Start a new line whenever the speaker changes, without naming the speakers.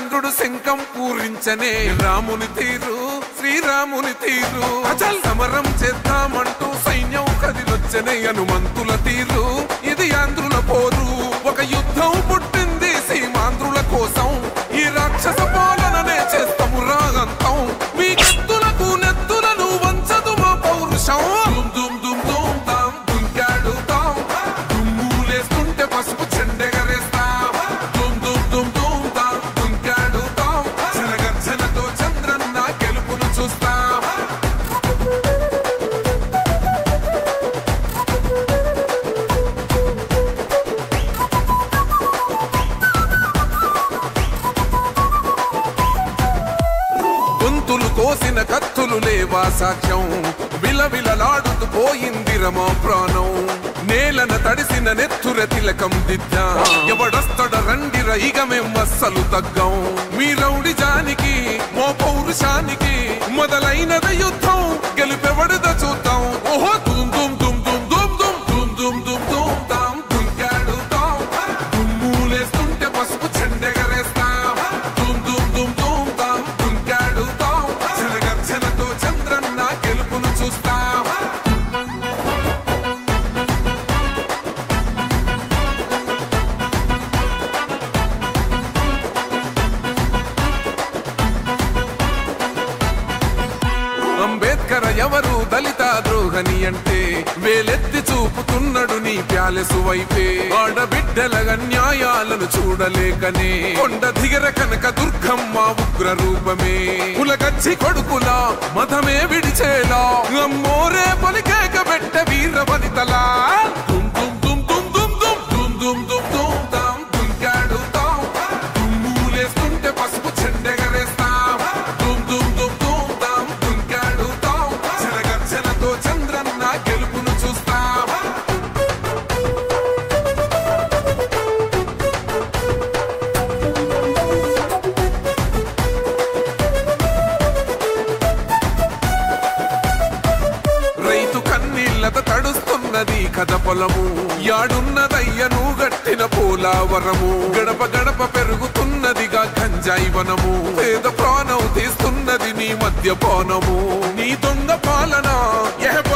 చంద్రుడు శంఖం పూరించనే రాముని తీరు శ్రీరాముని తీరు అచల్ సమరం చేద్దామంటూ సైన్యం కదిలొచ్చనే హనుమంతుల తీరు ఇది ఆంధ్రుల పోరు ఒక యుద్ధం పుట్టింది సీమాంధ్రుల కోసం ఈ రాక్షస పాలననే చేస్తాము రాగంతం మీ కత్తులకు నెత్తులను వంచదు మా పౌరుషం దుమ్ దుమ్ దుమ్ దుమ్ తాం దుంకాడుతాం దుమ్ములేస్తుంటే పసుపు చెండెగరేస్తాం దుమ్ దుమ్ దుమ్ దుమ్ తాం దుంకాడుతాం జనగర్జనతో చంద్రన్న గెలుపును చూస్తాం గొంతులు కోసిన కత్తులు లేవా సాక్ష్యం విలవిలలాడుతూ పోయింది రమా ప్రాణం నేలన తడిసిన నెత్తుర తిలకం దిద్దా ఎవడొస్తడ రండిర ఇక మేం అస్సలు తగ్గం మీ రౌడి జానికి మో పౌరుషానికి మొదలైనద యుద్ధం గెలుపెవడద చూద్దాం ఓహో దుమ్ దుమ్ దుమ్ దుమ్ దుమ్ దుమ్ దుమ్ దుమ్ దుమ్ దుమ్ తాం దుంకాడుతాం దుమ్ములేస్తుంటే పసుపు చెండెగరేస్తాం దుమ్ దుమ్ దుమ్ దుమ్ తాం దుంకాడుతాం జనగర్జనతో చంద్రన్న గెలుపును చూస్తాం అంబేద్కర్ ఎవరు దళిత ద్రోహని అంటే వేలెత్తి చూపుతున్నాడు నీ ప్యాలెసు వైపే ఆడబిడ్డల న్యాయాలను చూడలేకనే కొండ దిగర కనక దుర్గమ్మ ఉగ్ర రూపమే కులగచ్చి కొడుకులా మతమే విడిచేలా అమ్మోరే పలికేక పెట్ట వీర వనితలా దుమ్ దుమ్ దుమ్ దుమ్ దుమ్ దుమ్ దుమ్ దుమ్ దుమ్ దుమ్ తాం దుంకాడుతాం దుమ్ములేస్తుంటే పసుపు చెండెగరేస్తాం దుమ్ దుమ్ దుమ్ దుమ్ తాం దుంకాడుతాం జనగర్జనతో చంద్రన్న గెలుపును చూస్తాం రైతు కన్నీళ్లత తడుస్తున్నది కథ పొలము యాడున్నదయ్యను గట్టిన పోలావరము గడప గడప పెరుగుతున్నదిగా గంజాయి వనము పేద ప్రాణం తీస్తున్నది నీ మధ్య పానము నీ దొంగ పాలన ఎహ